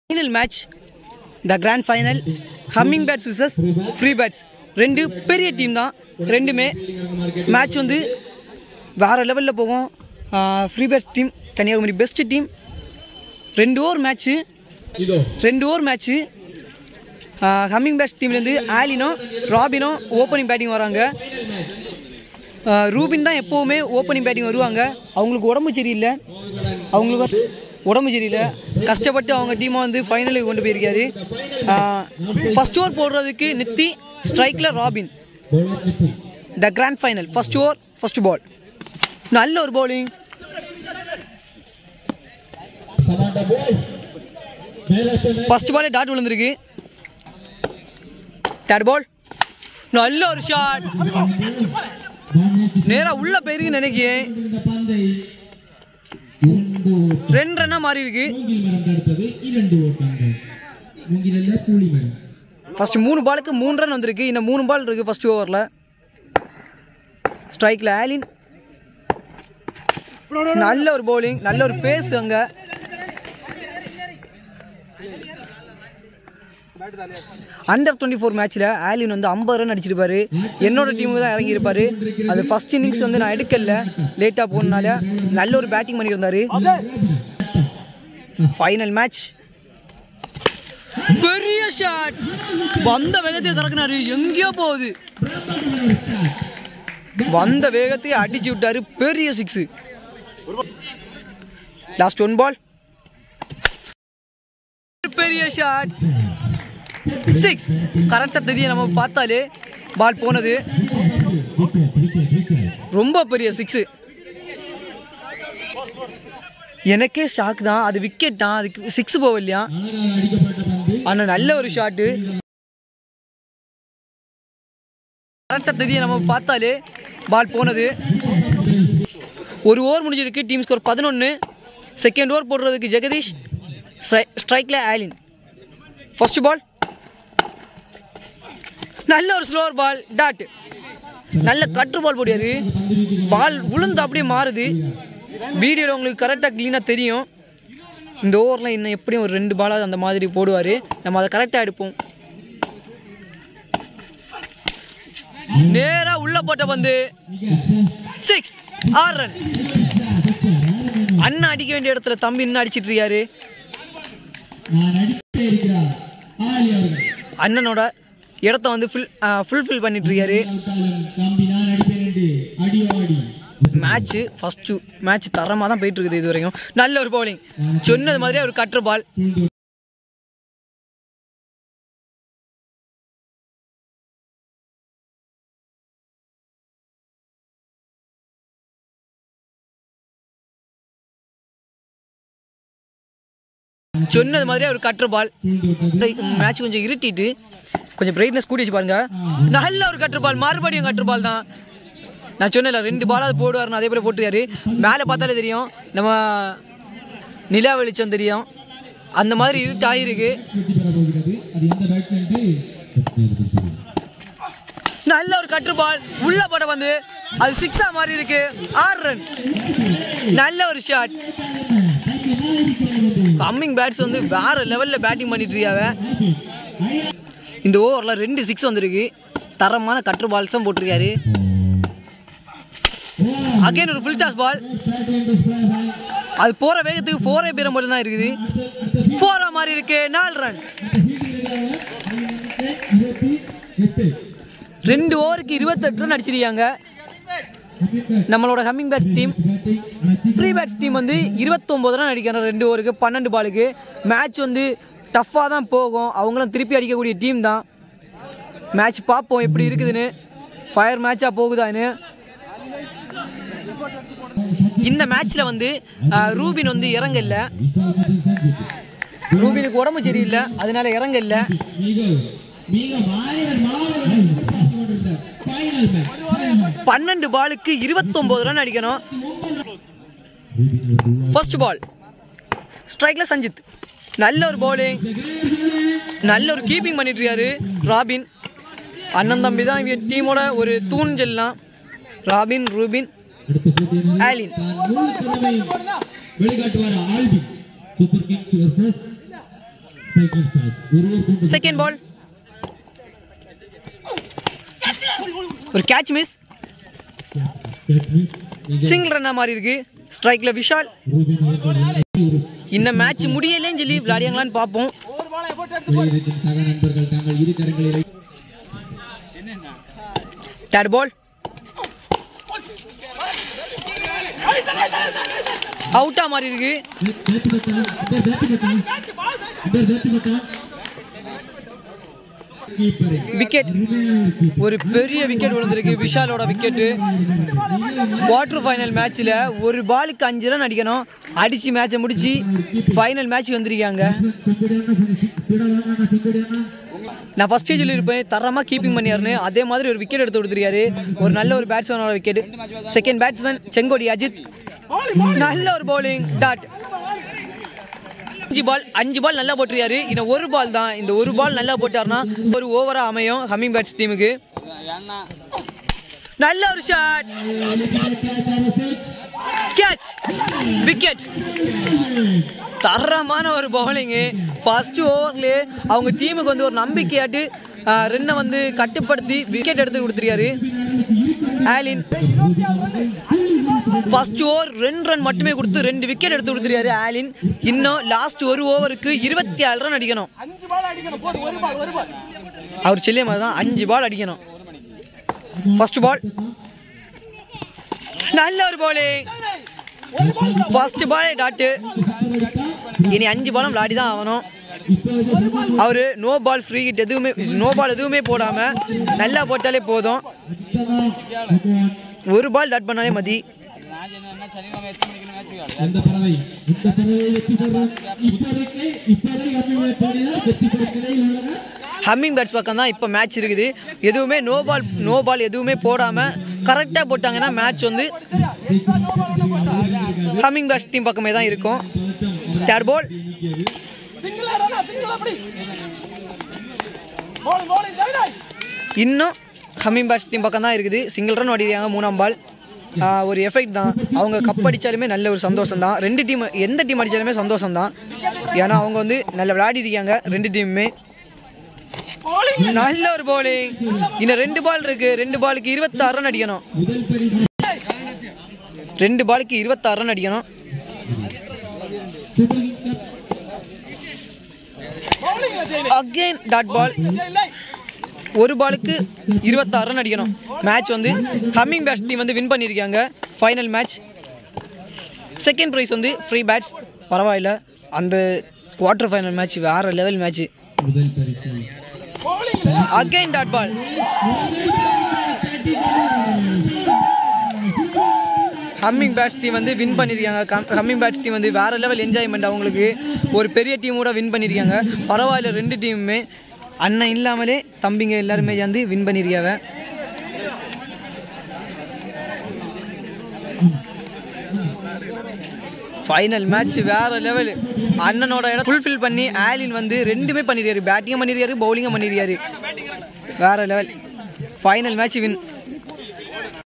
final match the grand final humming bats versus free bats ரெண்டு பெரிய team தான் ரெண்டுமே மேட்ச் வந்து வேறு லெவலில் போகும் free bats team Kanyakumari best team ரெண்டு ஓவர் மேட்ச்சு ரெண்டு ஓவர் மேட்ச்சு ஹம்மிங் பேட்ஸ் டீம்லேருந்து ஆலினோ ராபினோ ஓப்பனிங் பேட்டிங் வராங்க ஆஹ் ரூபின் தான் எப்போவுமே ஓப்பனிங் பேட்டிங் வருவாங்க அவங்களுக்கு உடம்பு சரியில்லை அவங்களுக்கு வந்து உடம்பு சரியில்லை கஷ்டப்பட்டு அவங்க டீமை வந்து ஃபைனலுக்கு கொண்டு போயிருக்காரு ஃபர்ஸ்ட் ஓவர் போடுறதுக்கு நித்தி ஸ்ட்ரைக்கில் Robin the grand final first over first ball நல்ல ஒரு பவுலிங் ஃபர்ஸ்ட் பாலே டாட் விழுந்திருக்கு தேர்ட் பால் நல்ல ஒரு ஷாட் நேரா உள்ள போயிருக்கு நினைக்கிறேன் ரெண்டு ரன்னா மாறி இருக்கு ஃபர்ஸ்ட் மூணு பாலுக்கு மூணு ரன் வந்திருக்கு இன்னும் மூணு பால் இருக்கு ஃபர்ஸ்ட் ஓவரில் ஸ்ட்ரைக்கில் ஆலின் நல்ல ஒரு பவுலிங் நல்ல ஒரு ஃபேஸ் அங்கே அண்டர் டுவெண்ட்டி ஃபோர் மேட்ச்சில் ஆலின் வந்து ஐம்பது ரன் அடிச்சிருப்பாரு என்னோட டீமுக்கு தான் இறங்கியிருப்பாரு அது ஃபர்ஸ்ட் இன்னிங்ஸ் வந்து நான் எடுக்கல லேட்டாக போனனால நல்ல ஒரு பேட்டிங் பண்ணியிருந்தாரு ஃபைனல் மேட்ச் பெரிய ஷாட் வந்த வேகத்தை கறக்குனாரு எங்கேயோ போகுது வந்த வேகத்தை அடிச்சு விட்டாரு பெரிய சிக்ஸ் லாஸ்ட் ஒன் பால் பெரிய ஷாட் சிக்ஸ் கரெக்டாக தெரியும் நம்ம பார்த்தாலே பால் போனது ரொம்ப பெரிய சிக்ஸ் எனக்கே ஷாக் தான் அது விக்கெட் தான் அதுக்கு சிக்ஸ் போகலையா ஆனால் நல்ல ஒரு ஷாட்டு கரெக்டாக தெரியும் நம்ம பார்த்தாலே பால் போனது ஒரு ஓவர் முடிஞ்சிருக்கு டீம் ஸ்கோர் பதினொன்று செகண்ட் ஓவர் போடுறதுக்கு ஜெகதீஷ் ஸ்ட்ரைக்கில் ஆலின் ஃபர்ஸ்ட் பால் நல்ல ஒரு ஸ்லோவர் பால் டாட் நல்ல கட்ரு பால் போடியாது பால் உளுந்து அப்படியே மாறுது வீடியோவில் உங்களுக்கு கரெக்டாக க்ளீனாக தெரியும் இந்த ஓவரில் இன்னும் எப்படியும் ஒரு ரெண்டு பாலாவது அந்த மாதிரி போடுவார் நம்ம அதை கரெக்டாக எடுப்போம் நேரா உள்ள போட்ட பந்து சிக்ஸ் ஆறு ரன் அண்ணன் அடிக்க வேண்டிய இடத்துல தம்பி இன்னும் அடிச்சிட்டு இருக்காரு அண்ணனோட இடத்த வந்து ஃபுல் ஃபுல்ஃபில் பண்ணிட்டு இருக்காரு மேட்ச் ஃபர்ஸ்ட் மேட்ச் தரமாக தான் போயிட்டு இருக்குது இது வரைக்கும் நல்ல ஒரு பவுலிங் சொன்னது மாதிரி ஒரு கட்டுற பால் சொன்னது மாதிரி ஒரு கட்டுற பால் மேட்ச் கொஞ்சம் இருட்டிட்டு கொஞ்சம் பிரைட்னஸ் கூட்டி வச்சு பாருங்க நல்ல ஒரு கட்டுற பால் மறுபடியும் கட்டுற பால் தான் நான் சொன்னேன்ல ரெண்டு பாலாவது போடுவாருன்னு அதே போல போட்டுருக்காரு மேலே பார்த்தாலே தெரியும் நம்ம நிலா வெளிச்சம் தெரியும் அந்த மாதிரி இருட்டு ஆகிருக்கு நல்ல ஒரு கட்டு பால் உள்ள போட வந்து அது சிக்ஸா மாறி இருக்கு ஆறு ரன் நல்ல ஒரு ஷாட் கம்மிங் பேட்ஸ் வந்து வேற லெவல்ல பேட்டிங் பண்ணிட்டு இருக்காவ இந்த ஓவர்ல ரெண்டு சிக்ஸ் வந்திருக்கு தரமான கட்டு பால்ஸும் போட்டிருக்காரு அகைன் ஒரு ஃபுல் டாஸ் பால் அது போற வேகத்துக்கு ஃபோரே பேர மட்டும் தான் இருக்குது ஃபோரா மாதிரி இருக்கு நாலு ரன் ரெண்டு ஓவருக்கு இருபத்தெட்டு ரன் அடிச்சிருக்காங்க நம்மளோட humming bats team free bats team வந்து இருபத்தொம்போது ரன் அடிக்கிறாங்க ரெண்டு ஓவருக்கு பன்னெண்டு பாலுக்கு மேட்ச் வந்து டஃப்பாக தான் போகும் அவங்களும் திருப்பி அடிக்கக்கூடிய டீம் தான் மேட்ச் பார்ப்போம் எப்படி இருக்குதுன்னு ஃபயர் மேட்சாக போகுதான்னு இந்த மேட்ச்ல வந்து அஹ், ரூபின் வந்து இறங்கல ரூபினுக்கு உடம்பு சரியில்லை அதனால இறங்கல பன்னெண்டு பாலுக்கு இருபத்தொன்பது ரன் அடிக்கணும் ஃபர்ஸ்ட் பால் ஸ்ட்ரைக்ல சஞ்சித் நல்ல ஒரு பவுலிங் நல்ல ஒரு கீப்பிங் பண்ணிட்டு இருக்காரு ராபின் அண்ணன் தம்பி தான் இவங்க டீமோட ஒரு தூண் சொல்லலாம் ராபின் ரூபின் ஆலின் வெளிக்காட்டுவார் Albin super kings your first second ball ஒரு கேட்ச் மிஸ் சிங்கிள் ரன்னா மாதிரி இருக்கு ஸ்ட்ரைக்ல விஷால் இந்த மேட்ச் முடியலேன்னு சொல்லி விளையாடியாங்களான்னு பார்ப்போம் சக நண்பர்கள் தங்கள் இரு கரங்களை தேர்ட் பால் அவுட்டா மாதிரி இருக்கு விக்கெட் ஒரு பெரிய விக்கெட் விழுந்திருக்கு விஷாலோட விக்கெட்டு குவார்டர் ஃபைனல் மேட்ச்ல ஒரு பாலுக்கு அஞ்சு ரன் அடிக்கணும் அடிச்சு மேட்சை முடிச்சு ஃபைனல் மேட்ச் வந்திருக்காங்க நான் ஃபர்ஸ்டே சொல்லியிருப்பேன் தரமா கீப்பிங் பண்ணியாருன்னு அதே மாதிரி ஒரு விக்கெட் எடுத்து கொடுத்துருக்காரு ஒரு நல்ல ஒரு பேட்ஸ்மேனோட wicket second batsman Sengodi Ajith நல்ல ஒரு பவுலிங் டாட் அஞ்சு பால் அஞ்சு பால் நல்லா போட்டிருக்காரு இன்னும் ஒரு பால் தான் இந்த ஒரு பால் நல்லா போட்டாருன்னா ஒரு ஓவரா அமையும் ஹம்மிங் பேட்ஸ் டீமுக்கு நல்ல ஒரு ஷாட் கேட்ச் விக்கெட் தரமான ஒரு பவுலிங்கு ஃபர்ஸ்ட் ஓவர்லேயே அவங்க டீமுக்கு வந்து ஒரு நம்பிக்கையாட்டு ரென்னை வந்து கட்டுப்படுத்தி விக்கெட் எடுத்து கொடுத்துருக்காரு ஆலின் ஃபர்ஸ்ட் ஓவர் ரெண்டு ரன் மட்டுமே கொடுத்து ரெண்டு விக்கெட் எடுத்து கொடுத்துருக்காரு ஆலின் இன்னும் லாஸ்ட் ஒரு ஓவருக்கு இருபத்தி ஏழு ரன் அடிக்கணும் அவர் சொல்லிய மாதிரி தான் அஞ்சு பால் அடிக்கணும் ஃபர்ஸ்ட் பால் நல்ல ஒரு bowling ஃபர்ஸ்ட் பால் டாட்டு இனி அஞ்சு பாலும் விளையாடி தான் ஆகணும் அவரு நோ பால் ஃப்ரீ ஹிட் எதுவுமே நோ பால் எதுவுமே போடாம நல்லா போட்டாலே போதும் ஒரு பால் டாட் பண்ணாலே மதி இந்த பறவை இந்த பறவை வெற்றி பெறும் இப்போதைக்கு இப்போதைக்கு போடினால் வெற்றி பெறும் நிலையில் உள்ளன ஹம்மிங் பேட்ஸ் பக்கம் தான் இப்போ மேட்ச் இருக்குது எதுவுமே நோ பால் நோ பால் எதுவுமே போடாம கரெக்டாக போட்டாங்கன்னா மேட்ச் வந்து ஹம்மிங் பேட்ஸ் டீம் பக்கமே தான் இருக்கும் தேர்ட் பால் இன்னும் ஹம்மிங் பேட்ஸ் டீம் பக்கம் தான் இருக்குது சிங்கிள் ரன் ஓடிடுறாங்க மூணாம் பால் ஆஹ் ஒரு எஃபெக்ட் தான் அவங்க கப் அடித்தாலுமே நல்ல ஒரு சந்தோஷம் தான் ரெண்டு டீம் எந்த டீம் அடித்தாலுமே சந்தோஷம் தான் ஏன்னா அவங்க வந்து நல்ல விளையாடி இருக்காங்க ரெண்டு டீமுமே நல்ல ஒரு bowling இன்னும் ரெண்டு பால் இருக்கு ரெண்டு பாலுக்கு இருபத்தாறு ரன் அடிக்கணும் முதல் பரிசு ரெண்டு பாலுக்கு இருபத்தாறு ரன் அடிக்கணும் super kings cup again dot ball ஒரு பாலுக்கு இருபத்தாறு ரன் அடிக்கணும் மேட்ச் வந்து ஹம்மிங் பேட்ஸ் டீம் வந்து வின் பண்ணியிருக்காங்க ஃபைனல் மேட்ச் செகண்ட் ப்ரைஸ் வந்து ஃப்ரீ பேட்ஸ் பரவாயில்ல அந்த குவார்டர் ஃபைனல் மேட்ச் வேற லெவல் மேட்ச் முதல் பரிசு again dot ball humming bats team வந்து வின் பண்ணியிருக்காங்க ஹம்மிங் பேட்ஸ் டீம் வந்து வேற லெவல் என்ஜாய்மெண்ட் அவங்களுக்கு ஒரு பெரிய டீமோட வின் பண்ணியிருக்காங்க பரவாயில்ல ரெண்டு டீமுமே அண்ணன் இல்லாமலே தம்பிங்க எல்லாருமே சேர்ந்து வின் பண்ணியிருக்காங்க ஃபைனல் மேட்ச் வேற லெவல் அண்ணனோட இடம் ஃபுல்ஃபில் பண்ணி ஆலின் வந்து ரெண்டுமே பண்ணிருக்காரு பேட்டிங்கும் பண்ணிருக்காரு பவுலிங்கும் பண்ணிருக்காரு வேற லெவல் ஃபைனல் மேட்ச் வின்